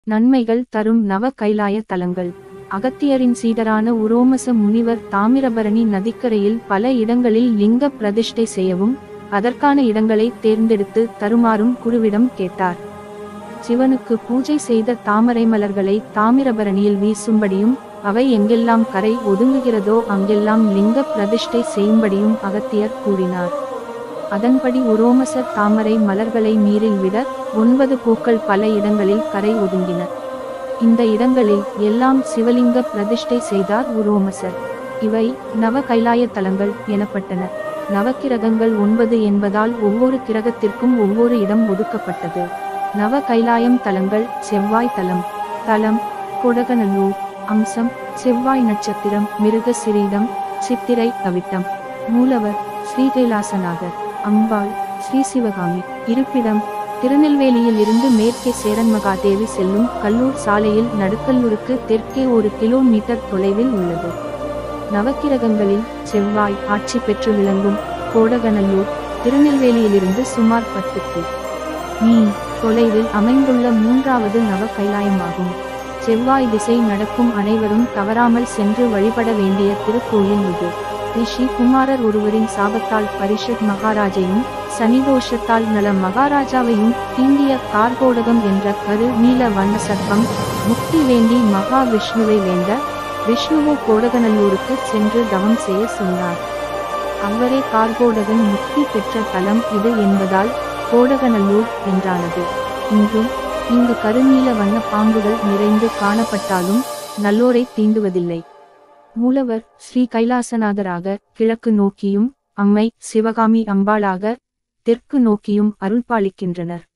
நன்மைகள் தரும் நவ கைலாய தலங்கள் அகத்தியரின் சீடரான உரோமச முனிவர் தாமிரபரணி நதிக்கரையில் பல இடங்களில் லிங்க பிரதிஷ்டை செய்யவும் அதற்கான இடங்களை தேர்ந்தெடுத்து தருமாறும் குருவிடம் கேட்டார் சிவனுக்கு பூஜை செய்த தாமரை மலர்களை தாமிரபரணியில் வீசும்படியும் அவை எங்கெல்லாம் கரை ஒதுங்குகிறதோ அங்கெல்லாம் லிங்க பிரதிஷ்டை செய்யும்படியும் அகத்தியர் கூறினார் அதன்படி உரோமசர் தாமரை மலர்களை நீரில் விட ஒன்பது பூக்கள் பல இடங்களில் கரை ஒதுங்கின இந்த இடங்களில் எல்லாம் சிவலிங்க பிரதிஷ்டை செய்தார் உரோமசர் இவை நவ கைலாய தலங்கள் எனப்பட்டன நவக்கிரகங்கள் ஒன்பது என்பதால் ஒவ்வொரு கிரகத்திற்கும் ஒவ்வொரு இடம் ஒதுக்கப்பட்டது நவ கைலாயம் தலங்கள் செவ்வாய் தலம் தலம் கொடகநல்லூர் அம்சம் செவ்வாய் நட்சத்திரம் மிருக சிரீடம் சித்திரை அவிட்டம் மூலவர் ஸ்ரீகைலாசநாதர் அம்பாள் ஸ்ரீ சிவகாமி இருப்பிடம் திருநெல்வேலியில் இருந்து மேற்கே சேரன் மகாதேவி செல்லும் கல்லூர் சாலையில் நடுக்கல்லூருக்கு தெற்கே ஒரு கிலோமீட்டர் தொலைவில் உள்ளது நவக்கிரகங்களில் செவ்வாய் ஆட்சி பெற்று விளங்கும் கோடகநல்லூர் திருநெல்வேலியிலிருந்து சுமார் பத்துக்கு மீ தொலைவில் அமைந்துள்ள மூன்றாவது நவ கைலாயமாகும் செவ்வாய் திசை நடக்கும் அனைவரும் தவறாமல் சென்று வழிபட வேண்டிய திருக்கோயில் இது ரிஷி குமாரர் ஒருவரின் சாபத்தால் பரிஷத் மகாராஜையும் சனிதோஷத்தால் நல மகாராஜாவையும் தீண்டிய கார்கோடகம் என்ற கரு நீல வண்ண சர்ப்பம் முக்தி வேண்டி மகா விஷ்ணுவை வேண்ட விஷ்ணுவோ கோடகநல்லூருக்கு சென்று தவம் செய்ய சொன்னார் அவரே கார்கோடகன் முக்தி பெற்ற தலம் இது என்பதால் கோடகநல்லூர் என்றானது இன்றும் இங்கு கருநீல வண்ண பாம்புகள் நிறைந்து காணப்பட்டாலும் நல்லோரை தீண்டுவதில்லை மூலவர் ஸ்ரீ கைலாசநாதராக கிழக்கு நோக்கியும் அம்மை சிவகாமி அம்பாளாக தெற்கு நோக்கியும் அருள்பாலிக்கின்றனர்